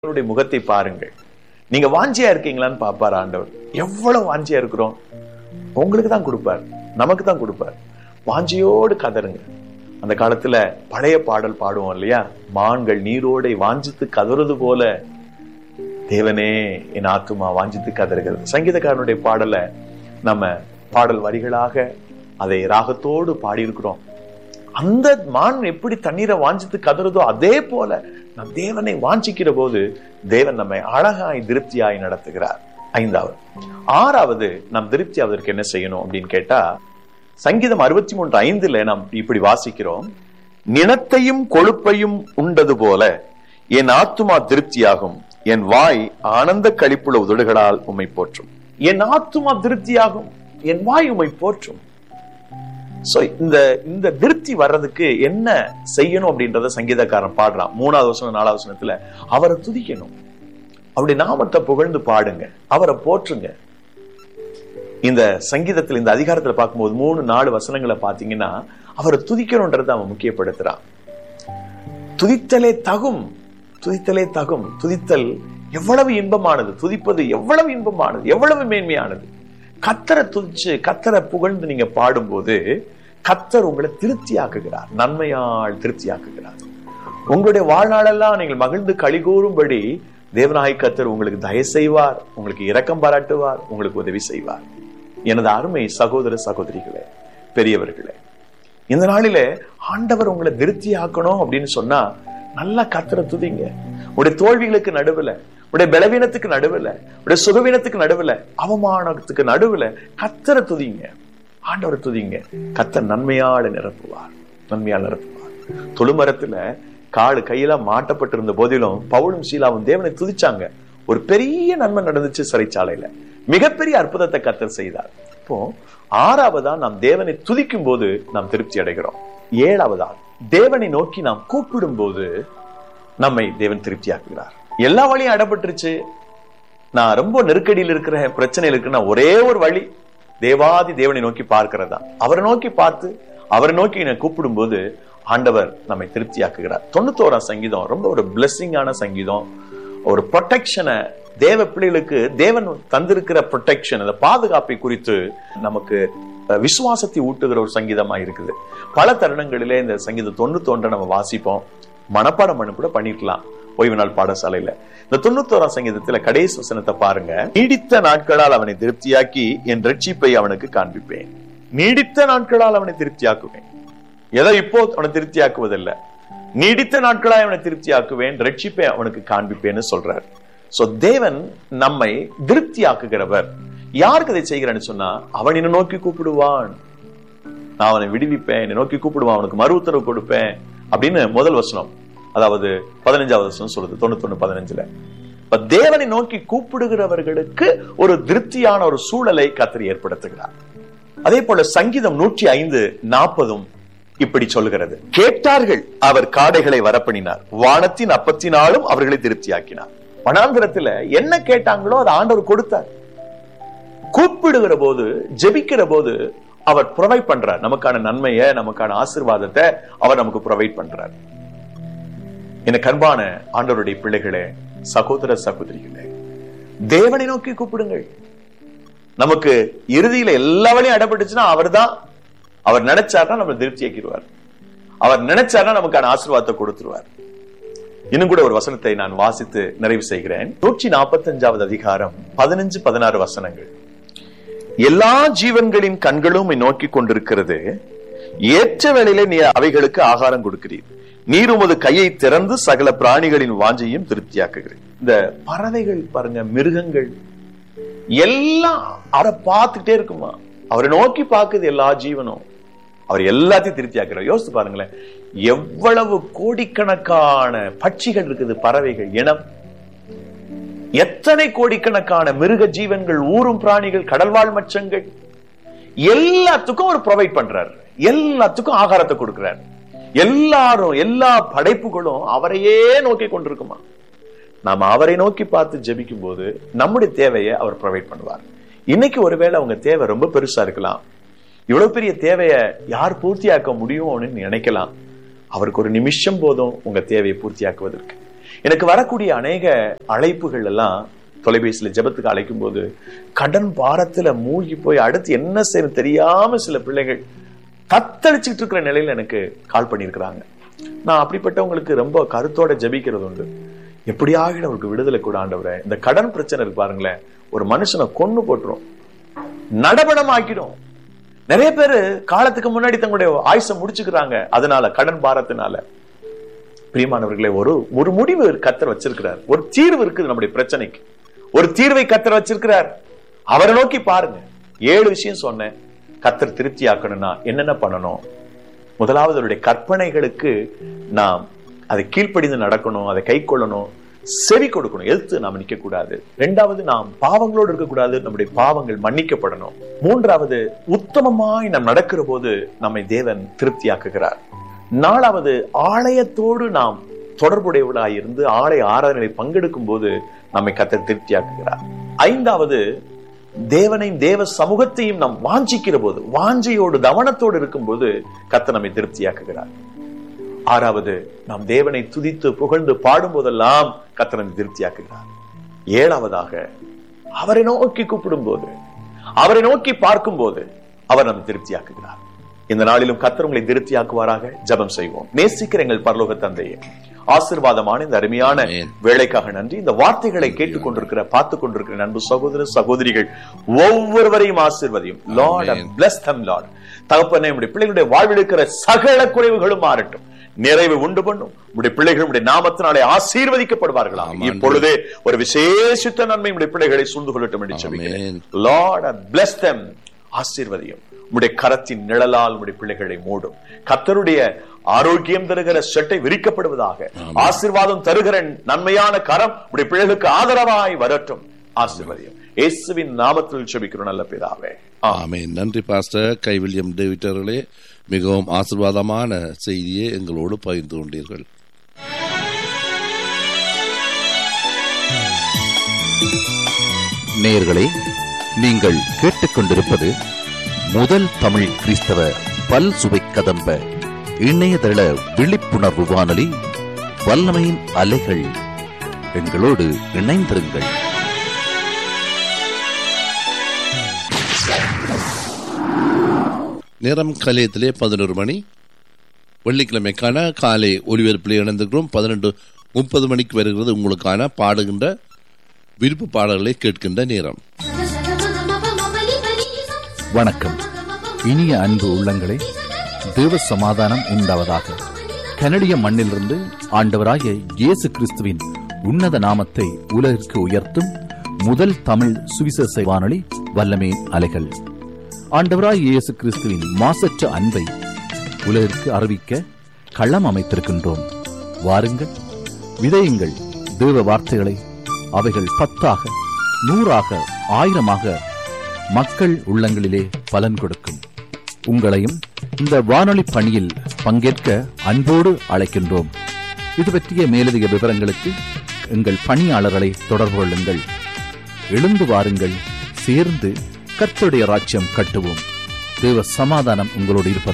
அவருடைய முகத்தை பாருங்கள் நீங்க வாஞ்சியா இருக்கீங்களான்னு பாப்பார் ஆண்டவர் எவ்வளவு வாஞ்சியா இருக்கிறோம் உங்களுக்கு தான் கொடுப்பார் நமக்கு தான் கொடுப்பார் வாஞ்சியோடு கதருங்க அந்த காலத்துல பழைய பாடல் பாடுவோம் இல்லையா மான்கள் நீரோடை வாஞ்சித்து கதறது போல தேவனே என் ஆத்துமா வாஞ்சித்து கதறுகிறது சங்கீதக்காரனுடைய பாடலை நம்ம பாடல் வரிகளாக அதை ராகத்தோடு பாடியிருக்கிறோம் அந்த மான் எப்படி தண்ணீரை வாஞ்சித்து கதறுதோ அதே போல நம் தேவனை வாஞ்சிக்கிற போது தேவன் நம்மை அழகாய் திருப்தியாய் நடத்துகிறார் ஐந்தாவது ஆறாவது நாம் திருப்தி அதற்கு என்ன செய்யணும் அப்படின்னு கேட்டா சங்கீதம் அறுபத்தி மூன்று ஐந்துல நாம் இப்படி வாசிக்கிறோம் நினத்தையும் கொழுப்பையும் உண்டது போல என் ஆத்துமா திருப்தியாகும் என் வாய் ஆனந்த கழிப்புள்ள உதடுகளால் உம்மை போற்றும் என் ஆத்துமா திருப்தியாகும் என் வாய் உம்மை போற்றும் சோ இந்த இந்த திருப்தி வர்றதுக்கு என்ன செய்யணும் அப்படின்றத சங்கீதக்காரன் பாடுறான் மூணாவது வசனம் நாலாவது வசனத்துல அவரை துதிக்கணும் அவருடைய நாமத்தை புகழ்ந்து பாடுங்க அவரை போற்றுங்க இந்த சங்கீதத்துல இந்த அதிகாரத்துல பார்க்கும்போது மூணு நாலு வசனங்களை பாத்தீங்கன்னா அவரை துதிக்கணும்ன்றதை அவன் முக்கியப்படுத்துறான் துதித்தலே தகும் துதித்தலே தகும் துதித்தல் எவ்வளவு இன்பமானது துதிப்பது எவ்வளவு இன்பமானது எவ்வளவு மேன்மையானது கத்தரை துதிச்சு கத்தரை புகழ்ந்து நீங்க பாடும்போது கத்தர் உங்களை திருப்தியாக்குகிறார் நன்மையால் திருப்தியாக்குகிறார் உங்களுடைய வாழ்நாளெல்லாம் நீங்கள் மகிழ்ந்து கழிகூறும்படி தேவநாய் கத்தர் உங்களுக்கு தயவு செய்வார் உங்களுக்கு இரக்கம் பாராட்டுவார் உங்களுக்கு உதவி செய்வார் எனது அருமை சகோதர சகோதரிகளே பெரியவர்களே இந்த நாளிலே ஆண்டவர் உங்களை திருப்தி ஆக்கணும் அப்படின்னு சொன்னா நல்லா கத்தரை துதிங்க உடைய தோல்விகளுக்கு நடுவுல உடைய பலவீனத்துக்கு நடுவுல உடைய சுகவீனத்துக்கு நடுவுல அவமானத்துக்கு நடுவுல கத்தரை துதிங்க ஆண்டவரை துதிங்க கத்தர் நன்மையால நிரப்புவார் நன்மையால் நிரப்புவார் தொழுமரத்துல காடு கையில மாட்டப்பட்டிருந்த போதிலும் பவுலும் சீலாவும் தேவனை துதிச்சாங்க ஒரு பெரிய நன்மை நடந்துச்சு சிறைச்சாலையில மிகப்பெரிய அற்புதத்தை கத்தர் செய்தார் இப்போ ஆறாவதா நாம் தேவனை துதிக்கும் போது நாம் திருப்தி அடைகிறோம் ஏழாவதா தேவனை நோக்கி நாம் கூப்பிடும் போது நம்மை தேவன் திருப்தியாக்குகிறார் எல்லா வழியும் அடப்பட்டுருச்சு நான் ரொம்ப நெருக்கடியில் இருக்கிற பிரச்சனையில் இருக்குன்னா ஒரே ஒரு வழி தேவாதி தேவனை நோக்கி பார்க்கிறதா அவரை நோக்கி பார்த்து அவரை நோக்கி என்னை கூப்பிடும் போது ஆண்டவர் நம்மை திருப்தியாக்குகிறார் தொண்ணூத்தோராம் சங்கீதம் ரொம்ப ஒரு பிளெஸ்ஸிங்கான சங்கீதம் ஒரு ப்ரொடெக்ஷனை தேவ பிள்ளைகளுக்கு தேவன் தந்திருக்கிற ப்ரொடெக்ஷன் அந்த பாதுகாப்பை குறித்து நமக்கு விசுவாசத்தை ஊட்டுகிற ஒரு சங்கீதமா இருக்குது பல தருணங்களிலே இந்த சங்கீதம் தொண்ணூத்தொன்றை நம்ம வாசிப்போம் மனப்பாடம் பண்ண கூட பண்ணிருக்கலாம் ஓய்வு நாள் பாடசாலையில இந்த தொண்ணூத்தோராம் சங்கீதத்துல கடைசி வசனத்தை பாருங்க நீடித்த நாட்களால் அவனை திருப்தியாக்கி என் ரட்சிப்பை அவனுக்கு காண்பிப்பேன் நீடித்த நாட்களால் அவனை திருப்தியாக்குவேன் ஏதோ இப்போ அவனை திருப்தியாக்குவதில்லை நீடித்த நாட்களாய் அவனை திருப்தியாக்குவேன் ரட்சிப்பை அவனுக்கு காண்பிப்பேன்னு சொல்றார் சோ தேவன் நம்மை திருப்தியாக்குகிறவர் யாருக்கு அதை செய்கிறேன்னு சொன்னா அவன் என்னை நோக்கி கூப்பிடுவான் நான் அவனை விடுவிப்பேன் என்னை நோக்கி கூப்பிடுவான் அவனுக்கு மறு உத்தரவு கொடுப்பேன் அப்படின்னு முதல் வசனம் அதாவது பதினஞ்சாவது வசனம் சொல்லுது தொண்ணூத்தொன்னு பதினஞ்சுல இப்ப தேவனை நோக்கி கூப்பிடுகிறவர்களுக்கு ஒரு திருப்தியான ஒரு சூழலை கத்திரி ஏற்படுத்துகிறார் அதே போல சங்கீதம் நூற்றி ஐந்து நாற்பதும் இப்படி சொல்லுகிறது கேட்டார்கள் அவர் காடைகளை வரப்பணினார் வானத்தின் அப்பத்தினாலும் அவர்களை திருப்தியாக்கினார் வனாந்திரத்துல என்ன கேட்டாங்களோ அதை ஆண்டவர் கொடுத்தார் கூப்பிடுகிற போது ஜெபிக்கிற போது அவர் ப்ரொவைட் பண்றார் நமக்கான நன்மையை நமக்கான ஆசிர்வாதத்தை அவர் நமக்கு ப்ரொவைட் பண்றார் என கண்பான ஆண்டவருடைய பிள்ளைகளே சகோதர சகோதரிகளே தேவனை நோக்கி கூப்பிடுங்கள் நமக்கு இறுதியில எல்லா வழியும் அடப்பட்டுச்சுன்னா அவர் தான் அவர் நினைச்சார்னா நம்ம திருப்தி ஆக்கிடுவார் அவர் நினைச்சார்னா நமக்கான ஆசீர்வாதத்தை கொடுத்துருவார் இன்னும் கூட ஒரு வசனத்தை நான் வாசித்து நிறைவு செய்கிறேன் நூற்றி நாற்பத்தி அஞ்சாவது அதிகாரம் பதினஞ்சு பதினாறு வசனங்கள் எல்லா ஜீவன்களின் கண்களும் நோக்கி கொண்டிருக்கிறது ஏற்ற வேளையிலே நீ அவைகளுக்கு ஆகாரம் கொடுக்கிறீர் நீர் உமது கையை திறந்து சகல பிராணிகளின் வாஞ்சையும் திருப்தியாக்குகிறேன் இந்த பறவைகள் பாருங்க மிருகங்கள் எல்லாம் அவரை பார்த்துட்டே இருக்குமா அவரை நோக்கி பார்க்குது எல்லா ஜீவனும் அவர் எல்லாத்தையும் திருப்தியாக்குறார் யோசித்து பாருங்களேன் எவ்வளவு கோடிக்கணக்கான பட்சிகள் இருக்குது பறவைகள் இனம் எத்தனை கோடிக்கணக்கான மிருக ஜீவன்கள் ஊரும் பிராணிகள் கடல்வாழ் மச்சங்கள் எல்லாத்துக்கும் அவர் ப்ரொவைட் பண்றார் எல்லாத்துக்கும் ஆகாரத்தை கொடுக்கிறார் எல்லாரும் எல்லா படைப்புகளும் அவரையே நோக்கி கொண்டிருக்குமா நாம அவரை நோக்கி பார்த்து ஜெபிக்கும் போது நம்முடைய தேவையை அவர் ப்ரொவைட் பண்ணுவார் இன்னைக்கு ஒருவேளை அவங்க தேவை ரொம்ப பெருசா இருக்கலாம் இவ்வளவு பெரிய தேவையை யார் பூர்த்தியாக்க முடியும்னு நினைக்கலாம் அவருக்கு ஒரு நிமிஷம் போதும் உங்க தேவையை பூர்த்தியாக்குவதற்கு எனக்கு வரக்கூடிய அநேக அழைப்புகள் எல்லாம் தொலைபேசியில ஜெபத்துக்கு அழைக்கும் போது கடன் பாரத்துல மூழ்கி போய் அடுத்து என்ன செய்யணும் தெரியாம சில பிள்ளைகள் தத்தளிச்சுட்டு இருக்கிற நிலையில எனக்கு கால் பண்ணியிருக்கிறாங்க நான் அப்படிப்பட்டவங்களுக்கு ரொம்ப கருத்தோட ஜெபிக்கிறது உண்டு எப்படியாக அவருக்கு விடுதலை கூட ஆண்டவரே இந்த கடன் பிரச்சனை இருக்கு பாருங்களேன் ஒரு மனுஷனை கொன்னு போட்டுரும் நடபடம் ஆக்கிடும் நிறைய பேரு காலத்துக்கு முன்னாடி தங்களுடைய ஆயுசை முடிச்சுக்கிறாங்க அதனால கடன் பாரத்தினால பிரியமானவர்களே ஒரு ஒரு முடிவு கத்தர் வச்சிருக்கிறார் ஒரு தீர்வு இருக்குது நம்முடைய பிரச்சனைக்கு ஒரு தீர்வை கத்தர் வச்சிருக்கிறார் அவரை நோக்கி பாருங்க ஏழு விஷயம் சொன்னேன் கத்தர் திருப்தி ஆக்கணும்னா என்னென்ன பண்ணணும் முதலாவது அவருடைய கற்பனைகளுக்கு நாம் அதை கீழ்ப்படிந்து நடக்கணும் அதை கை கொள்ளணும் செவி கொடுக்கணும் எதிர்த்து நாம் நிக்க கூடாது இரண்டாவது நாம் பாவங்களோடு இருக்கக்கூடாது நம்முடைய பாவங்கள் மன்னிக்கப்படணும் மூன்றாவது உத்தமமாய் நாம் நடக்கிற போது நம்மை தேவன் திருப்தியாக்குகிறார் நாலாவது ஆலயத்தோடு நாம் தொடர்புடையவர்களாய் இருந்து ஆலய ஆராதனை பங்கெடுக்கும் போது நம்மை கத்தர் திருப்தியாக்குகிறார் ஐந்தாவது தேவனையும் தேவ சமூகத்தையும் நாம் வாஞ்சிக்கிற போது வாஞ்சையோடு கவனத்தோடு இருக்கும்போது கத்த நம்மை திருப்தியாக்குகிறார் ஆறாவது நாம் தேவனை துதித்து புகழ்ந்து பாடும் போதெல்லாம் கத்த நம்மை திருப்தியாக்குகிறார் ஏழாவதாக அவரை நோக்கி கூப்பிடும் போது அவரை நோக்கி பார்க்கும் போது அவர் நம்மை திருப்தியாக்குகிறார் இந்த நாளிலும் கத்தர் உங்களை திருப்தியாக்குவாராக ஜெபம் செய்வோம் நேசிக்கிற எங்கள் பரலோக தந்தையே ஆசிர்வாதமான இந்த அருமையான Amen. வேலைக்காக நன்றி இந்த வார்த்தைகளை கேட்டுக் கொண்டிருக்கிற பார்த்து கொண்டிருக்கிற நண்பு சகோதர சகோதரிகள் ஒவ்வொருவரையும் ஆசிர்வதியும் Lord Amen. Bless them Lord தகப்பனே உடைய பிள்ளைகளுடைய வாழ்வில் இருக்கிற சகல குறைவுகளும் மாறட்டும் நிறைவு உண்டு பண்ணும் உடைய பிள்ளைகள் உடைய நாமத்தினாலே ஆசீர்வதிக்கப்படுவார்களாம் ஆமாம். இப்பொழுதே ஒரு விசேஷித்த நன்மை உடைய பிள்ளைகளை சூழ்ந்து கொள்ளட்டும் என்று சொல்லுகிறேன் Amen. லார்ட் பிளஸ் தம் ஆசீர்வதியும் உடைய கரத்தின் நிழலால் உடைய பிள்ளைகளை மூடும் கத்தருடைய ஆரோக்கியம் தருகிற செட்டை விரிக்கப்படுவதாக ஆசீர்வாதம் தருகிற நன்மையான கரம் உடைய பிள்ளைகளுக்கு ஆதரவாய் வரட்டும் ஆசீர்வதியும் இயேசுவின் நாமத்தில் செபிக்கிறோம் நல்ல பிதாவே ஆமென். ஆமென் நன்றி பாஸ்டர் கைவில்யம் டேவிட் அவர்களே மிகவும் ஆசீர்வாதமான செய்தியை எங்களோடு பகிர்ந்து கொண்டீர்கள் நேயர்களே நீங்கள் கேட்டுக்கொண்டிருப்பது முதல் தமிழ் கிறிஸ்தவ பல் சுவை கதம்ப இணையதள விழிப்புணர்வு வானொலி வல்லமையின் அலைகள் எங்களோடு இணைந்திருங்கள் நேரம் கலையத்திலே பதினோரு மணி வெள்ளிக்கிழமைக்கான காலை ஒலிபரப்பில் இணைந்திருக்கிறோம் பதினெண்டு முப்பது மணிக்கு வருகிறது உங்களுக்கான பாடுகின்ற விருப்பு பாடல்களை கேட்கின்ற நேரம் வணக்கம் இனிய அன்பு உள்ளங்களே தேவ சமாதானம் உண்டாவதாக கனடிய மண்ணிலிருந்து ஆண்டவராகிய இயேசு கிறிஸ்துவின் உன்னத நாமத்தை உலகிற்கு உயர்த்தும் முதல் தமிழ் சுவிசேஷ வானொலி வல்லமே அலைகள் ஆண்டவராய் இயேசு கிறிஸ்துவின் மாசற்ற அன்பை உலகிற்கு அறிவிக்க களம் அமைத்திருக்கின்றோம் வாருங்கள் விதையுங்கள் தேவ வார்த்தைகளை அவைகள் பத்தாக நூறாக ஆயிரமாக மக்கள் உள்ளங்களிலே பலன் கொடுக்கும் உங்களையும் இந்த வானொலி பணியில் பங்கேற்க அன்போடு அழைக்கின்றோம் இது பற்றிய மேலதிக விவரங்களுக்கு எங்கள் பணியாளர்களை தொடர்பு கொள்ளுங்கள் எழுந்து வாருங்கள் சேர்ந்து கர்த்தருடைய ராஜ்யம் கட்டுவோம் தேவ சமாதானம் உங்களோடு இருப்பதாக